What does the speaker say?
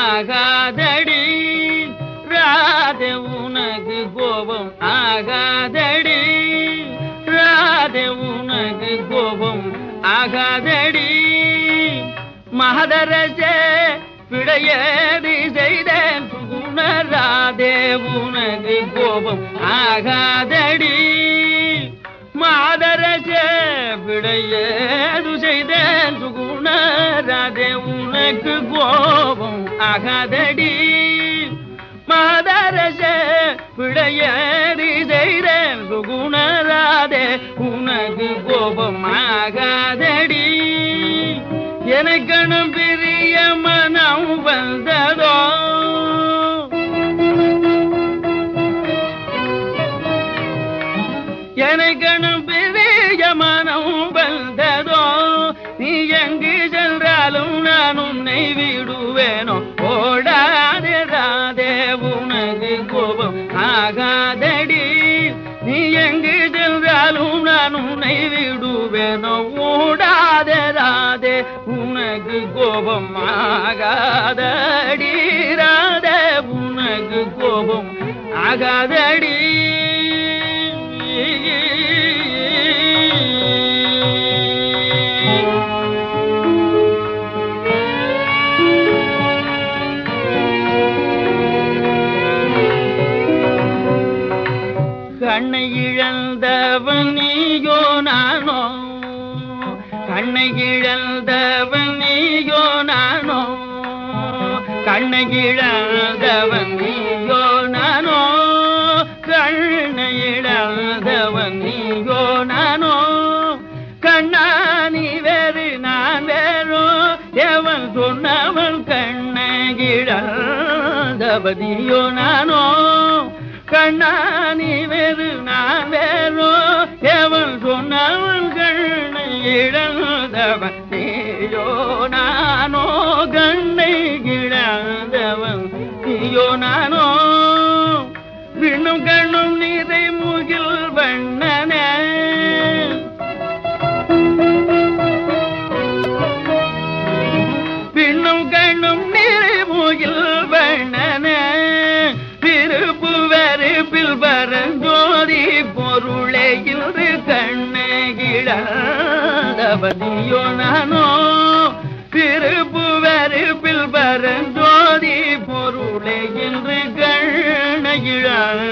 ஆகாதடி ராதே உனக்கு கோபம் ஆகாதடி ராதே உனக்கு கோபம் ஆகாதடி மகதரசே பிழையேறி செய்தேன் சுகுணராதே உனக்கு கோபம் ஆகாதடி மாதரசே பிழையேது செய்தேன் சுகுணராதே உனக்கு கோபம் ஆகாதடி மாதரசே பிழையேறி செய்தேன் சுகுணராதே உனக்கு கோபம் ஆகாதடி எனக்கணும் பிரிய மனம் வந்ததோ எனக்கணும் பிரிய மனம் வந்ததோ நீ எங்கு சென்றாலும் நான் உன்னை விடுவேனோ ஓடாதே ராதே உனக்கு கோபம் ஆகாதடி நீ எங்கு சென்றாலும் நான் உன்னை விடுவேனோ ஓடாதே ராதே உனக்கு கோபம் ஆகாதடி ராதே உனக்கு கோபம் ஆகாதடி கண்ணை இழந்தவன் நீயோ நானோ கண்ணை இழந்தவன் நீயோ நானோ கண்ணை இழந்தவன் நீயோ நானோ கண்ணை இழந்தவன் நீயோ நானோ கண்ணா நீ வேறு நான் வேறோ எவன் சொன்னவன் கண்ணை இழந்தவதியோ நானோ கண்ணா நீ வேறு நான் வேறோ எவன் சொன்னவன் கண்ணை இழந்தவன் நீயோ நானோ கண்ணை இழந்தவன் நீயோ நானோ விண்ணும் கண்ணும் நீரை முகில் வண்ணனே பின்னும் கண்ணும் நிறைமுகில் வண்ணன திருப்பு வெறுப்பில் வரஞ்சோதி பொருளே இன்று கண்ணகிழவதியோ நானோ திருப்பு வெறுப்பில் வரஞ்சோதி பொருளே இன்று கண்ணகிழ